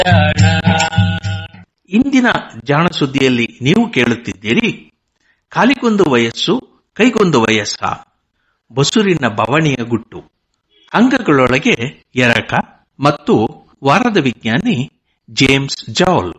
ಜಾಣ ಇಂದಿನ ಜಾಣ ಸುದ್ದಿಯಲ್ಲಿ ನೀವು ಕೇಳುತ್ತಿದ್ದೀರಿ ಕಾಲಿಗೊಂದು ವಯಸ್ಸು ಕೈಗೊಂದು ವಯಸ್ಸ ಬಸುರಿನ ಬವಣೆಯ ಗುಟ್ಟು ಅಂಗಗಳೊಳಗೆ ಎರಕ ಮತ್ತು ವಾರದ ವಿಜ್ಞಾನಿ ಜೇಮ್ಸ್ ಜಾಲ್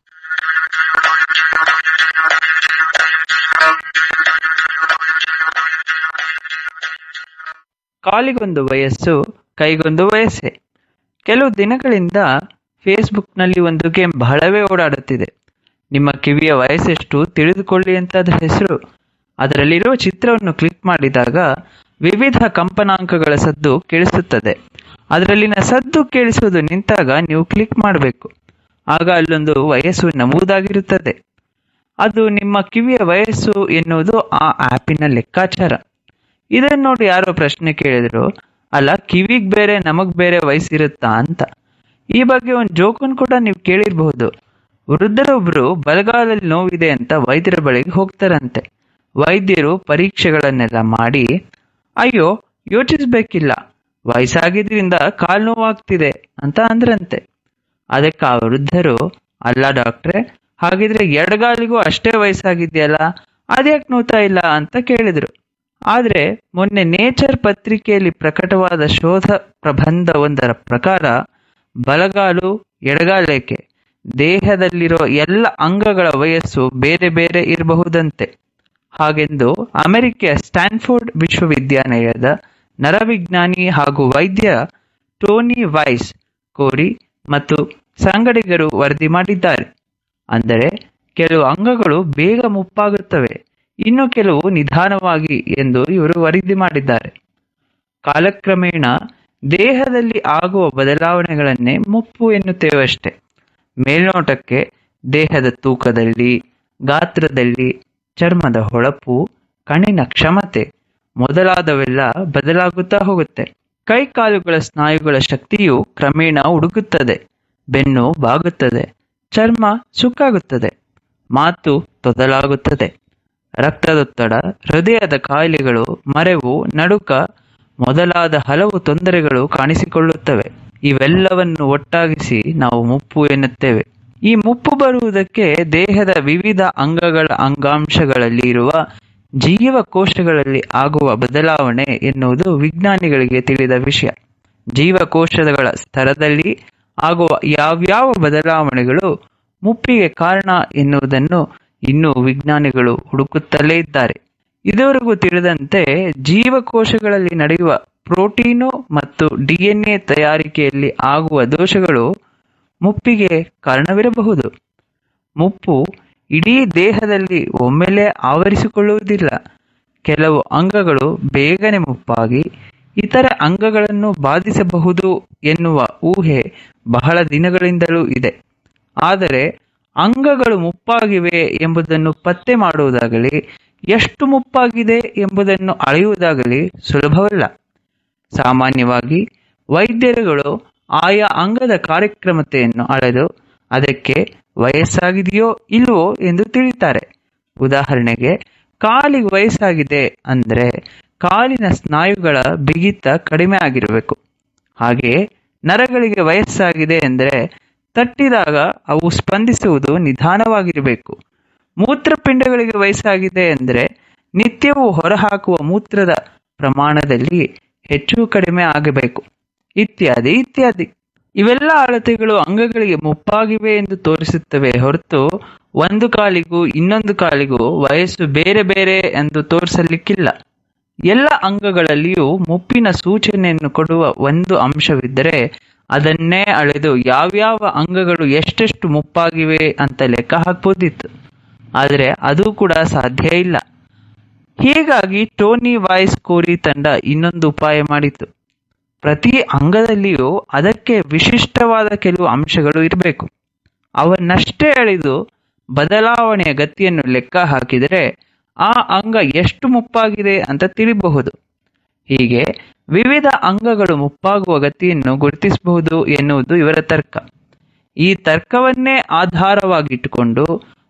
ಕಾಲಿಗೊಂದು ವಯಸ್ಸು ಕೈಗೊಂದು ವಯಸ್ಸೇ ಕೆಲವು ದಿನಗಳಿಂದ ಫೇಸ್ಬುಕ್ನಲ್ಲಿ ಒಂದು ಗೇಮ್ ಬಹಳವೇ ಓಡಾಡುತ್ತಿದೆ ನಿಮ್ಮ ಕಿವಿಯ ವಯಸ್ಸೆಷ್ಟು ತಿಳಿದುಕೊಳ್ಳಿ ಅಂತ ಅದರ ಹೆಸರು ಅದರಲ್ಲಿರುವ ಚಿತ್ರವನ್ನು ಕ್ಲಿಕ್ ಮಾಡಿದಾಗ ವಿವಿಧ ಕಂಪನಾಂಕಗಳ ಸದ್ದು ಕೇಳಿಸುತ್ತದೆ ಅದರಲ್ಲಿನ ಸದ್ದು ಕೇಳಿಸುವುದು ನಿಂತಾಗ ನೀವು ಕ್ಲಿಕ್ ಮಾಡಬೇಕು ಆಗ ಅಲ್ಲೊಂದು ವಯಸ್ಸು ನಮೂದಾಗಿರುತ್ತದೆ ಅದು ನಿಮ್ಮ ಕಿವಿಯ ವಯಸ್ಸು ಎನ್ನುವುದು ಆ ಆ್ಯಪಿನ ಲೆಕ್ಕಾಚಾರ ಇದನ್ನ ನೋಡಿ ಯಾರೋ ಪ್ರಶ್ನೆ ಕೇಳಿದ್ರು ಅಲ್ಲ ಕಿವಿಗ್ ಬೇರೆ ನಮಗ್ ಬೇರೆ ವಯಸ್ಸಿರುತ್ತಾ ಅಂತ ಈ ಬಗ್ಗೆ ಒಂದು ಜೋಕನ್ ಕೂಡ ನೀವು ಕೇಳಿರಬಹುದು ವೃದ್ಧರೊಬ್ರು ಬಲಗಾಲಲ್ಲಿ ನೋವಿದೆ ಅಂತ ವೈದ್ಯರ ಬಳಿಗೆ ಹೋಗ್ತಾರಂತೆ ವೈದ್ಯರು ಪರೀಕ್ಷೆಗಳನ್ನೆಲ್ಲ ಮಾಡಿ ಅಯ್ಯೋ ಯೋಚಿಸ್ಬೇಕಿಲ್ಲ ವಯಸ್ಸಾಗಿದ್ರಿಂದ ಕಾಲು ನೋವಾಗ್ತಿದೆ ಅಂತ ಅಂದ್ರಂತೆ ಅದಕ್ಕೆ ಆ ವೃದ್ಧರು ಅಲ್ಲ ಡಾಕ್ಟ್ರೆ ಹಾಗಿದ್ರೆ ಎಡಗಾಲಿಗೂ ಅಷ್ಟೇ ವಯಸ್ಸಾಗಿದೆಯಲ್ಲ ಅದ್ಯಾಕೆ ನೋತಾ ಇಲ್ಲ ಅಂತ ಕೇಳಿದ್ರು ಆದ್ರೆ ಮೊನ್ನೆ ನೇಚರ್ ಪತ್ರಿಕೆಯಲ್ಲಿ ಪ್ರಕಟವಾದ ಶೋಧ ಪ್ರಬಂಧವೊಂದರ ಪ್ರಕಾರ ಬಲಗಾಲು ಎಡಗಾಲೇಕೆ ದೇಹದಲ್ಲಿರೋ ಎಲ್ಲ ಅಂಗಗಳ ವಯಸ್ಸು ಬೇರೆ ಬೇರೆ ಇರಬಹುದಂತೆ ಹಾಗೆಂದು ಅಮೆರಿಕೆಯ ಸ್ಟ್ಯಾನ್ಫೋರ್ಡ್ ವಿಶ್ವವಿದ್ಯಾನಿಲಯದ ನರವಿಜ್ಞಾನಿ ಹಾಗೂ ವೈದ್ಯ ಟೋನಿ ವೈಸ್ ಕೋರಿ ಮತ್ತು ಸಂಗಡಿಗರು ವರದಿ ಮಾಡಿದ್ದಾರೆ ಅಂದರೆ ಕೆಲವು ಅಂಗಗಳು ಬೇಗ ಮುಪ್ಪಾಗುತ್ತವೆ ಇನ್ನು ಕೆಲವು ನಿಧಾನವಾಗಿ ಎಂದು ಇವರು ವರದಿ ಮಾಡಿದ್ದಾರೆ ಕಾಲಕ್ರಮೇಣ ದೇಹದಲ್ಲಿ ಆಗುವ ಬದಲಾವಣೆಗಳನ್ನೇ ಮುಪ್ಪು ಎನ್ನುತ್ತೇವಷ್ಟೆ ಮೇಲ್ನೋಟಕ್ಕೆ ದೇಹದ ತೂಕದಲ್ಲಿ ಗಾತ್ರದಲ್ಲಿ ಚರ್ಮದ ಹೊಳಪು ಕಣ್ಣಿನ ಕ್ಷಮತೆ ಮೊದಲಾದವೆಲ್ಲ ಬದಲಾಗುತ್ತಾ ಹೋಗುತ್ತೆ ಕೈ ಕಾಲುಗಳ ಸ್ನಾಯುಗಳ ಶಕ್ತಿಯು ಕ್ರಮೇಣ ಹುಡುಕುತ್ತದೆ ಬೆನ್ನು ಬಾಗುತ್ತದೆ ಚರ್ಮ ಸುಕ್ಕಾಗುತ್ತದೆ ಮಾತು ತೊದಲಾಗುತ್ತದೆ ರಕ್ತದೊತ್ತಡ ಹೃದಯದ ಕಾಯಿಲೆಗಳು ಮರೆವು ನಡುಕ ಮೊದಲಾದ ಹಲವು ತೊಂದರೆಗಳು ಕಾಣಿಸಿಕೊಳ್ಳುತ್ತವೆ ಇವೆಲ್ಲವನ್ನು ಒಟ್ಟಾಗಿಸಿ ನಾವು ಮುಪ್ಪು ಎನ್ನುತ್ತೇವೆ ಈ ಮುಪ್ಪು ಬರುವುದಕ್ಕೆ ದೇಹದ ವಿವಿಧ ಅಂಗಗಳ ಅಂಗಾಂಶಗಳಲ್ಲಿ ಇರುವ ಜೀವಕೋಶಗಳಲ್ಲಿ ಆಗುವ ಬದಲಾವಣೆ ಎನ್ನುವುದು ವಿಜ್ಞಾನಿಗಳಿಗೆ ತಿಳಿದ ವಿಷಯ ಜೀವಕೋಶಗಳ ಸ್ತರದಲ್ಲಿ ಆಗುವ ಯಾವ್ಯಾವ ಬದಲಾವಣೆಗಳು ಮುಪ್ಪಿಗೆ ಕಾರಣ ಎನ್ನುವುದನ್ನು ಇನ್ನೂ ವಿಜ್ಞಾನಿಗಳು ಹುಡುಕುತ್ತಲೇ ಇದ್ದಾರೆ ಇದುವರೆಗೂ ತಿಳಿದಂತೆ ಜೀವಕೋಶಗಳಲ್ಲಿ ನಡೆಯುವ ಪ್ರೋಟೀನು ಮತ್ತು ಡಿಎನ್ಎ ತಯಾರಿಕೆಯಲ್ಲಿ ಆಗುವ ದೋಷಗಳು ಮುಪ್ಪಿಗೆ ಕಾರಣವಿರಬಹುದು ಮುಪ್ಪು ಇಡೀ ದೇಹದಲ್ಲಿ ಒಮ್ಮೆಲೆ ಆವರಿಸಿಕೊಳ್ಳುವುದಿಲ್ಲ ಕೆಲವು ಅಂಗಗಳು ಬೇಗನೆ ಮುಪ್ಪಾಗಿ ಇತರ ಅಂಗಗಳನ್ನು ಬಾಧಿಸಬಹುದು ಎನ್ನುವ ಊಹೆ ಬಹಳ ದಿನಗಳಿಂದಲೂ ಇದೆ ಆದರೆ ಅಂಗಗಳು ಮುಪ್ಪಾಗಿವೆ ಎಂಬುದನ್ನು ಪತ್ತೆ ಮಾಡುವುದಾಗಲಿ ಎಷ್ಟು ಮುಪ್ಪಾಗಿದೆ ಎಂಬುದನ್ನು ಅಳೆಯುವುದಾಗಲಿ ಸುಲಭವಲ್ಲ ಸಾಮಾನ್ಯವಾಗಿ ವೈದ್ಯರುಗಳು ಆಯಾ ಅಂಗದ ಕಾರ್ಯಕ್ರಮತೆಯನ್ನು ಅಳೆದು ಅದಕ್ಕೆ ವಯಸ್ಸಾಗಿದೆಯೋ ಇಲ್ವೋ ಎಂದು ತಿಳಿತಾರೆ ಉದಾಹರಣೆಗೆ ಕಾಲಿಗೆ ವಯಸ್ಸಾಗಿದೆ ಅಂದ್ರೆ ಕಾಲಿನ ಸ್ನಾಯುಗಳ ಬಿಗಿತ ಕಡಿಮೆ ಆಗಿರಬೇಕು ಹಾಗೆಯೇ ನರಗಳಿಗೆ ವಯಸ್ಸಾಗಿದೆ ಎಂದರೆ ತಟ್ಟಿದಾಗ ಅವು ಸ್ಪಂದಿಸುವುದು ನಿಧಾನವಾಗಿರಬೇಕು ಮೂತ್ರಪಿಂಡಗಳಿಗೆ ವಯಸ್ಸಾಗಿದೆ ಎಂದರೆ ನಿತ್ಯವೂ ಹೊರಹಾಕುವ ಮೂತ್ರದ ಪ್ರಮಾಣದಲ್ಲಿ ಹೆಚ್ಚು ಕಡಿಮೆ ಆಗಬೇಕು ಇತ್ಯಾದಿ ಇತ್ಯಾದಿ ಇವೆಲ್ಲ ಅಳತೆಗಳು ಅಂಗಗಳಿಗೆ ಮುಪ್ಪಾಗಿವೆ ಎಂದು ತೋರಿಸುತ್ತವೆ ಹೊರತು ಒಂದು ಕಾಲಿಗೂ ಇನ್ನೊಂದು ಕಾಲಿಗೂ ವಯಸ್ಸು ಬೇರೆ ಬೇರೆ ಎಂದು ತೋರಿಸಲಿಕ್ಕಿಲ್ಲ ಎಲ್ಲ ಅಂಗಗಳಲ್ಲಿಯೂ ಮುಪ್ಪಿನ ಸೂಚನೆಯನ್ನು ಕೊಡುವ ಒಂದು ಅಂಶವಿದ್ದರೆ ಅದನ್ನೇ ಅಳೆದು ಯಾವ್ಯಾವ ಅಂಗಗಳು ಎಷ್ಟೆಷ್ಟು ಮುಪ್ಪಾಗಿವೆ ಅಂತ ಲೆಕ್ಕ ಹಾಕ್ಬೋದಿತ್ತು ಆದರೆ ಅದು ಕೂಡ ಸಾಧ್ಯ ಇಲ್ಲ ಹೀಗಾಗಿ ಟೋನಿ ವಾಯ್ಸ್ ಕೋರಿ ತಂಡ ಇನ್ನೊಂದು ಉಪಾಯ ಮಾಡಿತು ಪ್ರತಿ ಅಂಗದಲ್ಲಿಯೂ ಅದಕ್ಕೆ ವಿಶಿಷ್ಟವಾದ ಕೆಲವು ಅಂಶಗಳು ಇರಬೇಕು ಅವನ್ನಷ್ಟೇ ಅಳೆದು ಬದಲಾವಣೆಯ ಗತಿಯನ್ನು ಲೆಕ್ಕ ಹಾಕಿದರೆ ಆ ಅಂಗ ಎಷ್ಟು ಮುಪ್ಪಾಗಿದೆ ಅಂತ ತಿಳಿಬಹುದು ಹೀಗೆ ವಿವಿಧ ಅಂಗಗಳು ಮುಪ್ಪಾಗುವ ಗತಿಯನ್ನು ಗುರುತಿಸಬಹುದು ಎನ್ನುವುದು ಇವರ ತರ್ಕ ಈ ತರ್ಕವನ್ನೇ ಆಧಾರವಾಗಿಟ್ಟುಕೊಂಡು